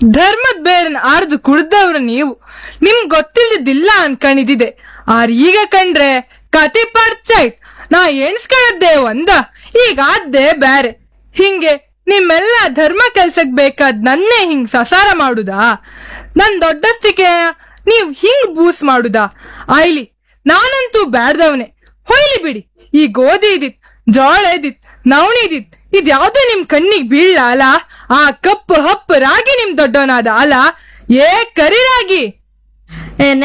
ಧರ್ಮದ್ ಬೇರನ್ ಆರ್ದು ಕುಡ್ದವ್ರು ನೀವು ನಿಮ್ ಗೊತ್ತಿಲ್ದಿದ್ದಿಲ್ಲ ಅನ್ಕಣಿದಿದೆ ಆರ್ ಈಗ ಕಂಡ್ರೆ ಕತಿ ಪರ್ಚೈಟ್ ನಾ ಎಣ್ಸ್ಕೊಳ್ಳದ್ದೇ ಒಂದ ಈಗ ಆದ್ದೇ ಬ್ಯಾರೆ ಹಿಂಗೆ ನಿಮ್ಮೆಲ್ಲ ಧರ್ಮ ಕೆಲ್ಸಕ್ ಬೇಕಾದ್ ನನ್ನೇ ಹಿಂಗ್ ಸಸಾರ ಮಾಡುದಾ ನನ್ ದೊಡ್ಡಸ್ತಿಕೆ ನೀವ್ ಹಿಂಗ್ ಬೂಸ್ ಮಾಡುದಾ ಆಯ್ಲಿ ನಾನಂತೂ ಬ್ಯಾಡ್ದವನೆ ಹೊಯ್ಲಿ ಬಿಡಿ ಈ ಗೋಧಿ ಇದಿತ್ ಜೋಳ ಇದಿತ್ ನವಣಿ ಇದಿತ್ ಇದ್ಯಾವ್ದು ನಿಮ್ ಕಣ್ಣಿಗ್ ಬೀಳ್ಲ ಅಲ ಆ ಕಪ್ಪು ಹಪ್ಪು ರಾಗಿ ನಿಮ್ ದೊಡ್ಡವನಾದ ಅಲ ಏ ಕರಿ ರಾಗಿ ಏ